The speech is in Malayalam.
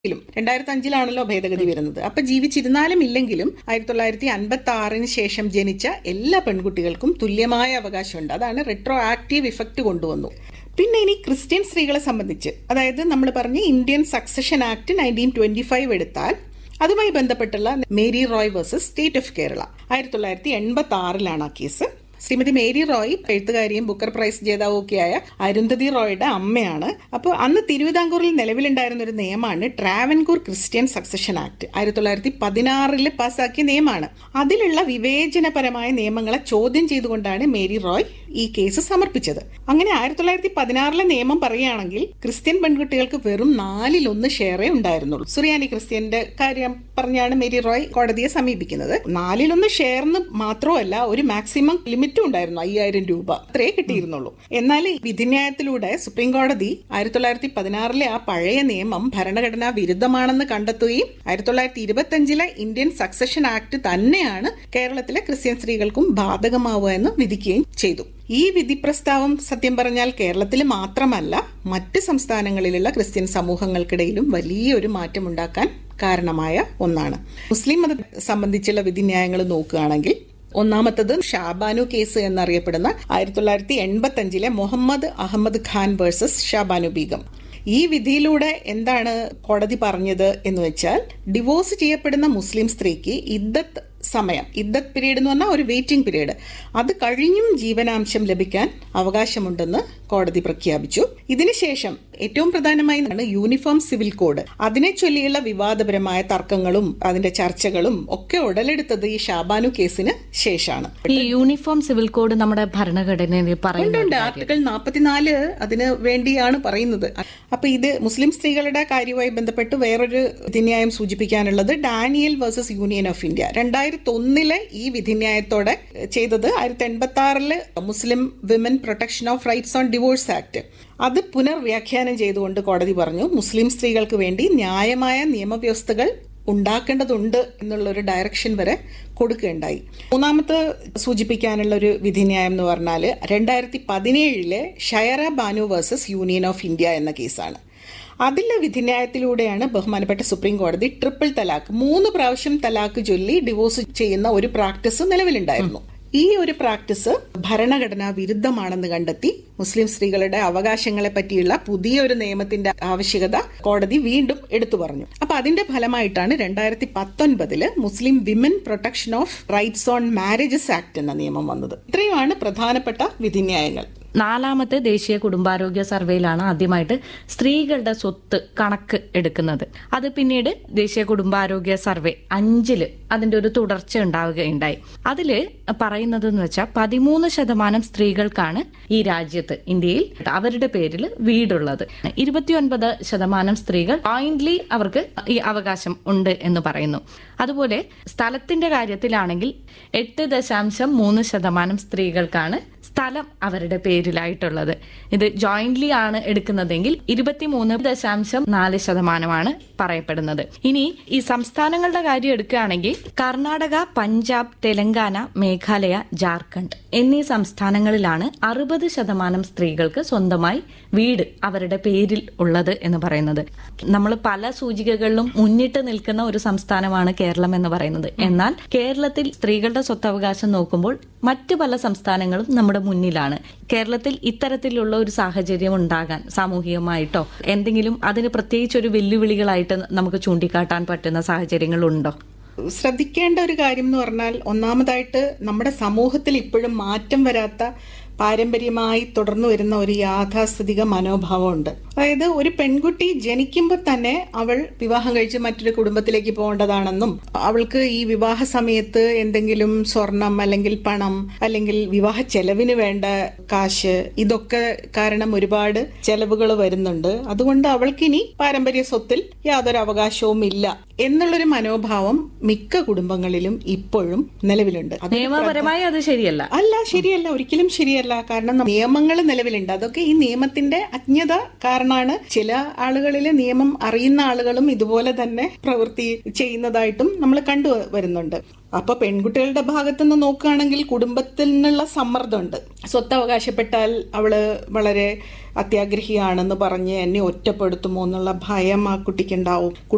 ിലും രണ്ടായിരത്തി അഞ്ചിലാണല്ലോ ഭേദഗതി വരുന്നത് അപ്പൊ ജീവിച്ചിരുന്നാലും ഇല്ലെങ്കിലും ആയിരത്തി തൊള്ളായിരത്തി അൻപത്തി ആറിന് ശേഷം ജനിച്ച എല്ലാ പെൺകുട്ടികൾക്കും തുല്യമായ അവകാശമുണ്ട് അതാണ് റെട്രോ ആക്റ്റീവ് ഇഫക്റ്റ് കൊണ്ടുവന്നു പിന്നെ ഇനി ക്രിസ്ത്യൻ സ്ത്രീകളെ സംബന്ധിച്ച് അതായത് നമ്മൾ പറഞ്ഞ Indian succession act nineteen twenty five എടുത്താൽ അതുമായി ബന്ധപ്പെട്ടുള്ള Mary Roy versus state of Kerala ആയിരത്തി തൊള്ളായിരത്തി എൺപത്തി ആറിലാണ് ആ കേസ് ശ്രീമതി മേരി റോയ് എഴുത്തുകാരിയും ബുക്കർ പ്രൈസ് ജേതാവും ഒക്കെയായ അരുന്ധതി റോയുടെ അമ്മയാണ് അപ്പോൾ അന്ന് തിരുവിതാംകൂറിൽ നിലവിലുണ്ടായിരുന്ന ഒരു നിയമമാണ് ട്രാവൻകൂർ ക്രിസ്ത്യൻ സക്സഷൻ ആക്ട് ആയിരത്തി തൊള്ളായിരത്തി പതിനാറിൽ പാസ്സാക്കിയ നിയമമാണ് അതിലുള്ള വിവേചനപരമായ നിയമങ്ങളെ ചോദ്യം ചെയ്തുകൊണ്ടാണ് മേരി റോയ് ഈ കേസ് സമർപ്പിച്ചത് അങ്ങനെ ആയിരത്തി തൊള്ളായിരത്തി പതിനാറിലെ നിയമം പറയുകയാണെങ്കിൽ ക്രിസ്ത്യൻ പെൺകുട്ടികൾക്ക് വെറും നാലിലൊന്ന് ഷെയറേ ഉണ്ടായിരുന്നുള്ളൂ സുറിയാനി ക്രിസ്ത്യന്റെ കാര്യം പറഞ്ഞാണ് മേരി റോയ് കോടതിയെ സമീപിക്കുന്നത് നാലിലൊന്ന് ഷെയറിന് മാത്രമല്ല ഒരു മാക്സിമം ലിമിറ്റും ഉണ്ടായിരുന്നു അയ്യായിരം രൂപ അത്രേ കിട്ടിയിരുന്നുള്ളൂ എന്നാൽ ഈ വിധിന്യായത്തിലൂടെ സുപ്രീം കോടതി ആയിരത്തി തൊള്ളായിരത്തി പതിനാറിലെ ആ പഴയ നിയമം ഭരണഘടനാ വിരുദ്ധമാണെന്ന് കണ്ടെത്തുകയും ആയിരത്തി തൊള്ളായിരത്തി ഇരുപത്തി അഞ്ചിലെ ഇന്ത്യൻ സക്സഷൻ ആക്ട് തന്നെയാണ് കേരളത്തിലെ ക്രിസ്ത്യൻ സ്ത്രീകൾക്കും ബാധകമാവുക എന്ന് വിധിക്കുകയും ചെയ്തു ഈ വിധി പ്രസ്താവം സത്യം പറഞ്ഞാൽ കേരളത്തിൽ മാത്രമല്ല മറ്റ് സംസ്ഥാനങ്ങളിലുള്ള ക്രിസ്ത്യൻ സമൂഹങ്ങൾക്കിടയിലും വലിയൊരു മാറ്റമുണ്ടാക്കാൻ കാരണമായ ഒന്നാണ് മുസ്ലിം മതം സംബന്ധിച്ചുള്ള വിധിന്യായങ്ങൾ നോക്കുകയാണെങ്കിൽ ഒന്നാമത്തത് ഷാബാനു കേസ് എന്നറിയപ്പെടുന്ന ആയിരത്തി തൊള്ളായിരത്തി എൺപത്തി അഞ്ചിലെ മുഹമ്മദ് അഹമ്മദ് ഖാൻ വേഴ്സസ് ഷാബാനു ബീഗം ഈ വിധിയിലൂടെ എന്താണ് കോടതി പറഞ്ഞത് എന്ന് വെച്ചാൽ ഡിവോഴ്സ് ചെയ്യപ്പെടുന്ന മുസ്ലിം സ്ത്രീക്ക് ഇദ്ദത്ത് സമയം ഇദ്ദത്ത് പീരീഡ് എന്ന് പറഞ്ഞാൽ ഒരു വെയിറ്റിംഗ് പീരീഡ് അത് കഴിഞ്ഞും ജീവനാംശം ലഭിക്കാൻ അവകാശമുണ്ടെന്ന് കോടതി പ്രഖ്യാപിച്ചു ഇതിനുശേഷം ഏറ്റവും പ്രധാനമായി യൂണിഫോം സിവിൽ കോഡ് അതിനെ ചൊല്ലിയുള്ള വിവാദപരമായ തർക്കങ്ങളും അതിന്റെ ചർച്ചകളും ഒക്കെ ഉടലെടുത്തത് ഈ ഷാബാനു കേസിന് ശേഷമാണ് ഈ യൂണിഫോം സിവിൽ കോഡ് നമ്മുടെ ഭരണഘടനയിൽ ഉണ്ട് പറയുന്നുണ്ട് ആർട്ടിക്കിൾ നാൽപ്പത്തിനാല് അതിന് വേണ്ടിയാണ് പറയുന്നത് അപ്പൊ ഇത് മുസ്ലിം സ്ത്രീകളുടെ കാര്യവുമായി ബന്ധപ്പെട്ട് വേറൊരു വിധിന്യായം സൂചിപ്പിക്കാനുള്ളത് Daniel versus union of India രണ്ടായിരത്തി ഒന്നിലെ ഈ വിധിന്യായത്തോടെ ചെയ്തത് ആയിരത്തി എൺപത്തി ആറില് Muslim women protection of rights on divorce act അത് പുനർവ്യാഖ്യാനം ചെയ്തുകൊണ്ട് കോടതി പറഞ്ഞു മുസ്ലിം സ്ത്രീകൾക്ക് വേണ്ടി ന്യായമായ നിയമവ്യവസ്ഥകൾ ഉണ്ടാക്കേണ്ടതുണ്ട് എന്നുള്ള ഒരു ഡയറക്ഷൻ വരെ കൊടുക്കുകയുണ്ടായി മൂന്നാമത്തെ സൂചിപ്പിക്കാനുള്ള ഒരു വിധിന്യായം എന്ന് പറഞ്ഞാൽ രണ്ടായിരത്തി പതിനേഴിലെ Shayara Bano versus union of India എന്ന കേസാണ് അതിലെ വിധിന്യായത്തിലൂടെയാണ് ബഹുമാനപ്പെട്ട സുപ്രീം കോടതി ട്രിപ്പിൾ തലാക്ക് മൂന്ന് പ്രാവശ്യം തലാക്ക് ചൊല്ലി ഡിവോഴ്സ് ചെയ്യുന്ന ഒരു പ്രാക്ടീസ് നിലവിലുണ്ടായിരുന്നു ഈ ഒരു പ്രാക്ടീസ് ഭരണഘടനാ വിരുദ്ധമാണെന്ന് കണ്ടെത്തി മുസ്ലിം സ്ത്രീകളുടെ അവകാശങ്ങളെ പറ്റിയുള്ള പുതിയ ഒരു നിയമത്തിന്റെ ആവശ്യകത കോടതി വീണ്ടും എടുത്തു പറഞ്ഞു അപ്പൊ അതിന്റെ ഫലമായിട്ടാണ് രണ്ടായിരത്തി പത്തൊൻപതില് Muslim women protection of rights on marriages act എന്ന നിയമം വന്നത് ഇത്രയുമാണ് പ്രധാനപ്പെട്ട വിധിന്യായങ്ങൾ നാലാമത്തെ ദേശീയ കുടുംബാരോഗ്യ സർവേയിലാണ് ആദ്യമായിട്ട് സ്ത്രീകളുടെ സ്വത്ത് കണക്ക് എടുക്കുന്നത് അത് പിന്നീട് ദേശീയ കുടുംബാരോഗ്യ സർവേ അഞ്ചില് അതിന്റെ ഒരു തുടർച്ച ഉണ്ടാവുകയുണ്ടായി അതില് പറയുന്നത് എന്ന് വെച്ചാൽ പതിമൂന്ന് ശതമാനം സ്ത്രീകൾക്കാണ് ഈ രാജ്യത്ത് ഇന്ത്യയിൽ അവരുടെ പേരിൽ വീടുള്ളത് ഇരുപത്തിയൊൻപത് ശതമാനം സ്ത്രീകൾ ജോയിന്റ്ലി അവർക്ക് ഈ അവകാശം ഉണ്ട് എന്ന് പറയുന്നു അതുപോലെ സ്ഥലത്തിന്റെ കാര്യത്തിലാണെങ്കിൽ എട്ട് ദശാംശം മൂന്ന് ശതമാനം സ്ത്രീകൾക്കാണ് സ്ഥലം അവരുടെ പേരിലായിട്ടുള്ളത് ഇത് ജോയിന്റ്ലി ആണ് എടുക്കുന്നതെങ്കിൽ ഇരുപത്തിമൂന്ന് ദശാംശം നാല് ശതമാനമാണ് പറയപ്പെടുന്നത് ഇനി ഈ സംസ്ഥാനങ്ങളുടെ കാര്യം എടുക്കുകയാണെങ്കിൽ കർണാടക പഞ്ചാബ് തെലങ്കാന മേഘാലയ ജാർഖണ്ഡ് എന്നീ സംസ്ഥാനങ്ങളിലാണ് അറുപത് ശതമാനം സ്ത്രീകൾക്ക് സ്വന്തമായി വീട് അവരുടെ പേരിൽ ഉള്ളത് എന്ന് പറയുന്നത് നമ്മൾ പല സൂചികകളിലും മുന്നിട്ട് നിൽക്കുന്ന ഒരു സംസ്ഥാനമാണ് കേരളം എന്ന് പറയുന്നത് എന്നാൽ കേരളത്തിൽ സ്ത്രീകളുടെ സ്വത്തവകാശം നോക്കുമ്പോൾ മറ്റു പല സംസ്ഥാനങ്ങളും നമ്മുടെ മുന്നിലാണ് കേരളത്തിൽ ഇത്തരത്തിലുള്ള ഒരു സാഹചര്യം ഉണ്ടാകാൻ സാമൂഹികമായിട്ടോ എന്തെങ്കിലും അതിന് പ്രത്യേകിച്ച് ഒരു വെല്ലുവിളികളായിട്ട് നമുക്ക് ചൂണ്ടിക്കാട്ടാൻ പറ്റുന്ന സാഹചര്യങ്ങളുണ്ടോ ശ്രദ്ധിക്കേണ്ട ഒരു കാര്യം എന്ന് പറഞ്ഞാൽ ഒന്നാമതായിട്ട് നമ്മുടെ സമൂഹത്തിൽ ഇപ്പോഴും മാറ്റം വരാത്ത പാരമ്പര്യമായി തുടർന്നു വരുന്ന ഒരു യാഥാസ്ഥിതിക മനോഭാവമുണ്ട് അതായത് ഒരു പെൺകുട്ടി ജനിക്കുമ്പോൾ തന്നെ അവൾ വിവാഹം കഴിച്ച് മറ്റൊരു കുടുംബത്തിലേക്ക് പോകേണ്ടതാണെന്നും അവൾക്ക് ഈ വിവാഹ സമയത്ത് എന്തെങ്കിലും സ്വർണം അല്ലെങ്കിൽ പണം അല്ലെങ്കിൽ വിവാഹ ചെലവിന് വേണ്ട കാശ് ഇതൊക്കെ കാരണം ഒരുപാട് ചെലവുകൾ വരുന്നുണ്ട് അതുകൊണ്ട് അവൾക്കിനി പാരമ്പര്യ സ്വത്തിൽ യാതൊരു അവകാശവും ഇല്ല എന്നുള്ളൊരു മനോഭാവം മിക്ക കുടുംബങ്ങളിലും ഇപ്പോഴും നിലവിലുണ്ട് അത് നിയമപരമായി അത് ശരിയല്ല അല്ല ശരിയല്ല ഒരിക്കലും ശരിയല്ല കാരണം നിയമങ്ങൾ നിലവിലുണ്ട് അതൊക്കെ ഈ നിയമത്തിന്റെ അജ്ഞത കാരണമാണ് ചില ആളുകളിൽ നിയമം അറിയുന്ന ആളുകളും ഇതുപോലെ തന്നെ പ്രവൃത്തി ചെയ്യുന്നതായിട്ടും നമ്മൾ കണ്ടു വരുന്നുണ്ട് അപ്പൊ പെൺകുട്ടികളുടെ ഭാഗത്തുനിന്ന് നോക്കുകയാണെങ്കിൽ കുടുംബത്തിൽ നിന്നുള്ള സമ്മർദ്ദമുണ്ട് സ്വത്ത് അവകാശപ്പെട്ടാൽ അവള് വളരെ അത്യാഗ്രഹിയാണെന്ന് പറഞ്ഞ് എന്നെ ഒറ്റപ്പെടുത്തുമോ എന്നുള്ള ഭയം ആ കുട്ടിക്കുണ്ടാവും